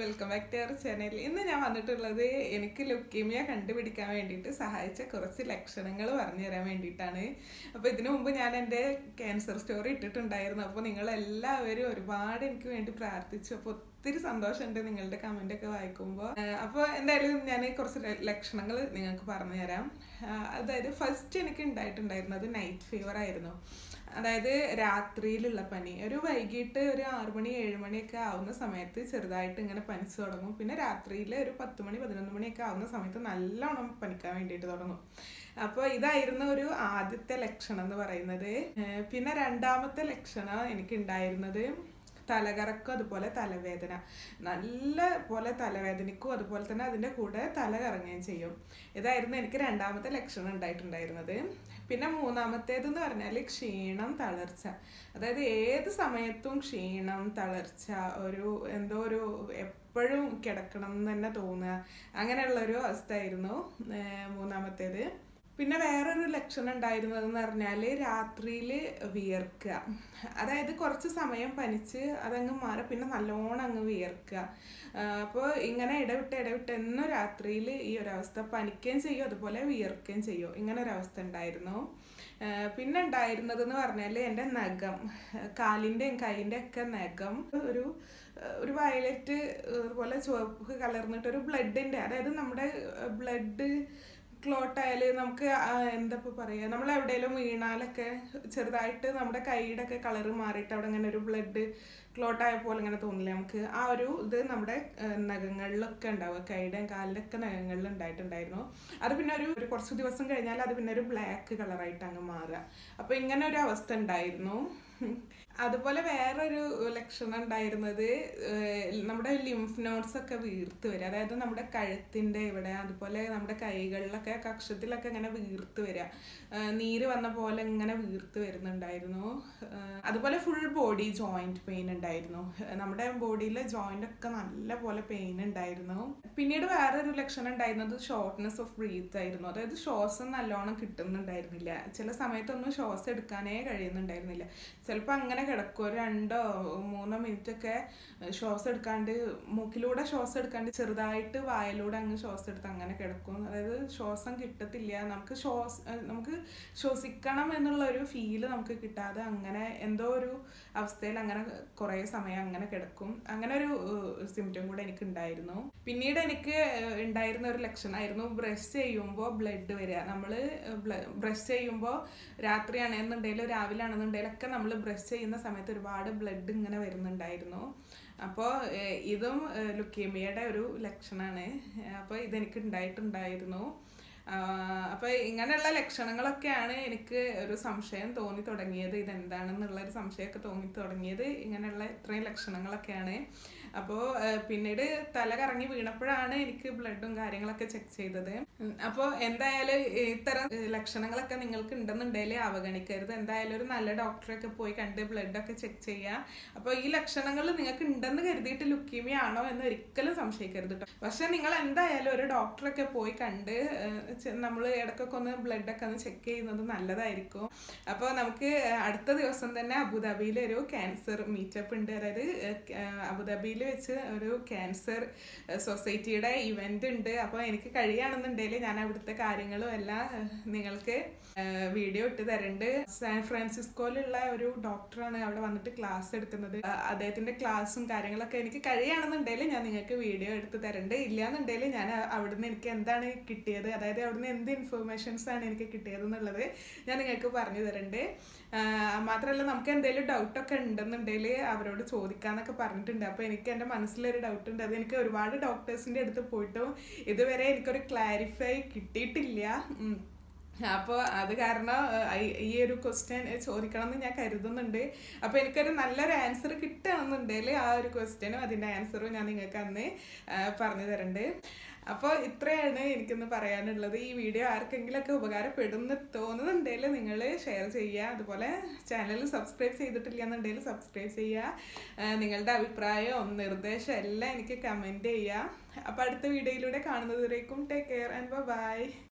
Welcome back to our channel ഇന്ന് ഞാൻ വന്നിട്ടുള്ളത് എനിക്ക് ലുക്കീമിയ കണ്ടുപിടിക്കാൻ വേണ്ടിയിട്ട് സഹായിച്ച കുറച്ച് ലക്ഷണങ്ങൾ പറഞ്ഞു തരാൻ വേണ്ടിയിട്ടാണ് അപ്പോൾ ഇതിനു മുമ്പ് ഞാൻ എൻ്റെ ക്യാൻസർ സ്റ്റോറി ഇട്ടിട്ടുണ്ടായിരുന്നു അപ്പോൾ നിങ്ങൾ എല്ലാവരും ഒരുപാട് എനിക്ക് വേണ്ടി പ്രാർത്ഥിച്ചു അപ്പോൾ ഒത്തിരി സന്തോഷമുണ്ട് നിങ്ങളുടെ കമൻ്റ് ഒക്കെ വായിക്കുമ്പോൾ അപ്പോൾ എന്തായാലും ഞാൻ കുറച്ച് ല- ലക്ഷണങ്ങൾ നിങ്ങൾക്ക് പറഞ്ഞു തരാം ആ, അതായത് ഫസ്റ്റ് എനിക്ക് ഉണ്ടായിട്ടുണ്ടായിരുന്നത് നൈറ്റ് ഫീവർ ആയിരുന്നു അതായത് രാത്രിയിലുള്ള പനി ഒരു വൈകിട്ട് ഒരു ആറു മണി ഏഴ് മണിയൊക്കെ ആവുന്ന സമയത്ത് ചെറുതായിട്ട് ഇങ്ങനെ പനിച്ചു തുടങ്ങും പിന്നെ രാത്രിയിൽ ഒരു പത്ത് മണി പതിനൊന്ന് മണിയൊക്കെ ആവുന്ന സമയത്ത് നല്ലോണം പനിക്കാൻ വേണ്ടിയിട്ട് തുടങ്ങും അപ്പോൾ ഇതായിരുന്നു ഒരു ആദ്യത്തെ ലക്ഷണം എന്ന് പറയുന്നത് ഏർ പിന്നെ രണ്ടാമത്തെ ലക്ഷണം എനിക്ക് ഉണ്ടായിരുന്നത് തലകറക്കം അതുപോലെ തലവേദന നല്ല പോലെ തലവേദനയ്ക്കും അതുപോലെ തന്നെ അതിൻ്റെ കൂടെ തല കറങ്ങുകയും ചെയ്യും ഇതായിരുന്നു എനിക്ക് രണ്ടാമത്തെ ലക്ഷണം ഉണ്ടായിട്ടുണ്ടായിരുന്നത് പിന്നെ മൂന്നാമത്തേതെന്ന് പറഞ്ഞാൽ ക്ഷീണം തളർച്ച അതായത് ഏത് സമയത്തും ക്ഷീണം തളർച്ച ഒരു എന്തോ ഒരു എപ്പോഴും കിടക്കണം എന്ന് തന്നെ തോന്നുക അങ്ങനെയുള്ളൊരു അവസ്ഥയായിരുന്നു ഏർ മൂന്നാമത്തേത് പിന്നെ വേറൊരു ലക്ഷണം ഉണ്ടായിരുന്നതെന്ന് പറഞ്ഞാൽ രാത്രിയിൽ വിയർക്കുക അതായത് കുറച്ച് സമയം പനിച്ച് അതങ്ങ് മാറി പിന്നെ നല്ലോണം അങ്ങ് വിയർക്കുക അപ്പോൾ ഇങ്ങനെ ഇടവിട്ട് ഇടവിട്ട് എന്നും രാത്രിയിൽ ഈ ഒരവസ്ഥ പനിക്കുകയും ചെയ്യും അതുപോലെ വിയർക്കുകയും ചെയ്യും ഇങ്ങനെ ഒരവസ്ഥ ഉണ്ടായിരുന്നു ആ, പിന്നെ ഉണ്ടായിരുന്നതെന്ന് പറഞ്ഞാൽ എൻ്റെ നഖം കാലിൻ്റെയും കൈൻ്റെ ഒക്കെ നഖം ഒരു ഒരു വയലറ്റ് അതുപോലെ ചുവപ്പ് കലർന്നിട്ട് ഒരു ബ്ലഡിൻ്റെ അതായത് നമ്മുടെ ബ്ലഡ് ക്ലോട്ട് ആയാല് നമുക്ക് ആ എന്താ ഇപ്പൊ പറയാ നമ്മൾ എവിടെയെങ്കിലും വീണാലൊക്കെ ചെറുതായിട്ട് നമ്മുടെ കൈയുടെ ഒക്കെ കളറ് മാറിയിട്ട് അവിടെ ഇങ്ങനെ ഒരു ബ്ലഡ് ക്ലോട്ട് ആയ പോലെ ഇങ്ങനെ തോന്നില്ലേ നമുക്ക് ആ ഒരു ഇത് നമ്മുടെ ഏഹ്, നഖങ്ങളിലൊക്കെ ഉണ്ടാവുക കൈയുടെയും കാലിൻ്റെ ഒക്കെ നഖങ്ങളിൽ ഉണ്ടായിട്ടുണ്ടായിരുന്നു അത് പിന്നെ ഒരു ഒരു കുറച്ച് ദിവസം കഴിഞ്ഞാൽ അത് പിന്നെ ഒരു ബ്ലാക്ക് കളറായിട്ട് അങ്ങ് മാറുക അപ്പൊ ഇങ്ങനെ ഒരു അവസ്ഥ ഉണ്ടായിരുന്നു അതുപോലെ വേറൊരു ലക്ഷണം ഉണ്ടായിരുന്നത് ഏഹ്, നമ്മുടെ ലിംഫ് നോട്ട്സ് ഒക്കെ വീർത്ത് വരിക അതായത് നമ്മുടെ കഴുത്തിന്റെ ഇവിടെ അതുപോലെ നമ്മുടെ കൈകളിലൊക്കെ കക്ഷത്തിലൊക്കെ ഇങ്ങനെ വീർത്ത് വരിക ഏഹ്, നീര് വന്ന പോലെ ഇങ്ങനെ വീർത്ത് വരുന്നുണ്ടായിരുന്നു ഏഹ്, അതുപോലെ ഫുൾ ബോഡി ജോയിന്റ് പെയിൻ ഉണ്ടായിരുന്നു ഏഹ്, നമ്മുടെ ബോഡിയിലെ ജോയിന്റ് ഒക്കെ നല്ല പോലെ പെയിൻ ഉണ്ടായിരുന്നു പിന്നീട് വേറൊരു ലക്ഷണം ഉണ്ടായിരുന്നത് ഷോർട്ട്നെസ് ഓഫ് ബ്രീത്ത് ആയിരുന്നു അതായത് ശ്വാസം നല്ലോണം കിട്ടുന്നുണ്ടായിരുന്നില്ല ചില സമയത്തൊന്നും ശ്വാസം എടുക്കാനേ കഴിയുന്നുണ്ടായിരുന്നില്ല ചിലപ്പോൾ അങ്ങനെ കിടക്കും ഒരു രണ്ടോ മൂന്നോ മിനിറ്റ് ഒക്കെ ശ്വാസം എടുക്കാണ്ട് മൂക്കിലൂടെ ശ്വാസം എടുക്കാണ്ട് ചെറുതായിട്ട് വായിലൂടെ അങ്ങ് ശ്വാസം എടുത്ത് അങ്ങനെ കിടക്കും അതായത് ശ്വാസം കിട്ടത്തില്ല നമുക്ക് ശ്വാസ ഏഹ് നമുക്ക് ശ്വസിക്കണം എന്നുള്ള ഒരു ഫീല് നമുക്ക് കിട്ടാതെ അങ്ങനെ എന്തോ ഒരു അവസ്ഥയിൽ അങ്ങനെ കുറേ സമയം അങ്ങനെ കിടക്കും അങ്ങനെ ഒരു സിംറ്റം കൂടെ എനിക്ക് ഉണ്ടായിരുന്നു പിന്നീട് എനിക്ക് ഏഹ് ഉണ്ടായിരുന്ന ഒരു ലക്ഷണമായിരുന്നു ബ്രഷ് ചെയ്യുമ്പോൾ ബ്ലഡ് വരിക നമ്മൾ ബ്രഷ് ചെയ്യുമ്പോൾ രാത്രിയാണെന്നുണ്ടെങ്കിലും രാവിലെ ആണെന്നുണ്ടെങ്കിലും ഒക്കെ നമ്മൾ ബ്രഷ് ചെയ്യുന്ന സമയത്ത് ഒരുപാട് ബ്ലഡ് ഇങ്ങനെ വരുന്നുണ്ടായിരുന്നു അപ്പോൾ ഇതും ലുക്കീമിയയുടെ ഒരു ലക്ഷണമാണ് അപ്പോൾ ഇതെനിക്ക് ഉണ്ടായിട്ടുണ്ടായിരുന്നു ആഹ് അപ്പൊ ഇങ്ങനെയുള്ള ലക്ഷണങ്ങളൊക്കെയാണ് എനിക്ക് ഒരു സംശയം തോന്നി തുടങ്ങിയത് ഇതെന്താണെന്നുള്ള ഒരു സംശയമൊക്കെ തോന്നി തുടങ്ങിയത് ഇങ്ങനെയുള്ള ഇത്രയും ലക്ഷണങ്ങളൊക്കെയാണ് അപ്പോൾ പിന്നീട് തല കറങ്ങി വീണപ്പോഴാണ് എനിക്ക് ബ്ലഡും കാര്യങ്ങളൊക്കെ ചെക്ക് ചെയ്തത് അപ്പോൾ എന്തായാലും ഇത്തരം ഏഹ്, ലക്ഷണങ്ങളൊക്കെ നിങ്ങൾക്ക് ഉണ്ടെന്നുണ്ടെങ്കിൽ അവഗണിക്കരുത് എന്തായാലും ഒരു നല്ല ഡോക്ടറൊക്കെ പോയി കണ്ട് ബ്ലഡൊക്കെ ചെക്ക് ചെയ്യുക അപ്പോൾ ഈ ലക്ഷണങ്ങൾ നിങ്ങൾക്ക് ഉണ്ടെന്ന് കരുതിയിട്ട് ലുക്കീമിയ ആണോ എന്ന് ഒരിക്കലും സംശയിക്കരുത് കേട്ടോ പക്ഷെ നിങ്ങൾ എന്തായാലും ഒരു ഡോക്ടറൊക്കെ പോയി കണ്ട് നമ്മൾ ഇടയ്ക്കൊക്കെ ഒന്ന് ബ്ലഡൊക്കെ ഒന്ന് ചെക്ക് ചെയ്യുന്നത് നല്ലതായിരിക്കും അപ്പോൾ നമുക്ക് അടുത്ത ദിവസം തന്നെ അബുദാബിയിൽ ഒരു ക്യാൻസർ മീറ്റപ്പ് ഉണ്ട് അതായത് ഏഹ്, അബുദാബിയിൽ വെച്ച് ഒരു ക്യാൻസർ സൊസൈറ്റിയുടെ ഇവന്റ് ഉണ്ട് അപ്പോൾ എനിക്ക് കഴിയുകയാണെന്നുണ്ടെങ്കിൽ ഞാൻ അവിടുത്തെ കാര്യങ്ങളും എല്ലാം ഏഹ്, നിങ്ങൾക്ക് വീഡിയോ ഇട്ട് തരുന്നുണ്ട് സാൻ ഫ്രാൻസിസ്കോയിലുള്ള ഒരു ഡോക്ടറാണ് അവിടെ വന്നിട്ട് ക്ലാസ് എടുക്കുന്നത് ആ, അദ്ദേഹത്തിന്റെ ക്ലാസ്സും കാര്യങ്ങളൊക്കെ എനിക്ക് കഴിയുകയാണെന്നുണ്ടെങ്കിൽ ഞാൻ നിങ്ങൾക്ക് വീഡിയോ എടുത്ത് തരുന്നുണ്ട് ഇല്ലാന്നുണ്ടെങ്കിൽ ഞാൻ അ- അവിടുന്ന് എനിക്ക് എന്താണ് കിട്ടിയത് അതായത് അവിടുന്ന് എന്ത് ഇൻഫർമേഷൻസ് ആണ് എനിക്ക് കിട്ടിയത് എന്നുള്ളത് ഞാൻ നിങ്ങൾക്ക് പറഞ്ഞു തരുന്നുണ്ട് ആ, മാത്രമല്ല നമുക്ക് എന്തെങ്കിലും ഡൗട്ടൊക്കെ ഉണ്ടെന്നുണ്ടെങ്കിൽ അവരോട് ചോദിക്കാന്നൊക്കെ പറഞ്ഞിട്ടുണ്ട് അപ്പോൾ എനിക്ക് എൻ്റെ മനസ്സിലൊരു ഡൗട്ട് ഉണ്ട് അത് എനിക്ക് ഒരുപാട് ഡോക്ടേഴ്സിൻ്റെ അടുത്ത് പോയിട്ടും ഇതുവരെ എനിക്കൊരു ക്ലാരിഫൈ കിട്ടിയിട്ടില്ല ഉം. അപ്പോൾ അത് കാരണം ഏഹ്, ഈ- ഈ ഒരു ക്വസ്റ്റ്യൻ ചോദിക്കണം എന്ന് ഞാൻ കരുതുന്നുണ്ട് അപ്പോൾ എനിക്കൊരു നല്ലൊരു ആൻസർ കിട്ടുകയാണെന്നുണ്ടെങ്കിൽ ആ ഒരു ക്വസ്റ്റ്യനും അതിൻ്റെ ആൻസറും ഞാൻ നിങ്ങൾക്ക് അന്ന് ഏഹ്, പറഞ്ഞു തരുന്നുണ്ട് അപ്പോൾ ഇത്രയാണ് എനിക്കിന്ന് പറയാനുള്ളത് ഈ വീഡിയോ ആർക്കെങ്കിലുമൊക്കെ ഉപകാരപ്പെടുമെന്ന് തോന്നുന്നുണ്ടെങ്കിൽ നിങ്ങൾ ഷെയർ ചെയ്യുക അതുപോലെ ചാനൽ സബ്സ്ക്രൈബ് ചെയ്തിട്ടില്ല എന്നുണ്ടെങ്കിൽ സബ്സ്ക്രൈബ് ചെയ്യുക ഏഹ്, നിങ്ങളുടെ അഭിപ്രായവും നിർദ്ദേശം എല്ലാം എനിക്ക് കമൻറ്റ് ചെയ്യുക അപ്പോൾ അടുത്ത വീഡിയോയിലൂടെ കാണുന്നതുവരേക്കും ടേക്ക് കെയർ ആൻഡ് ബൈ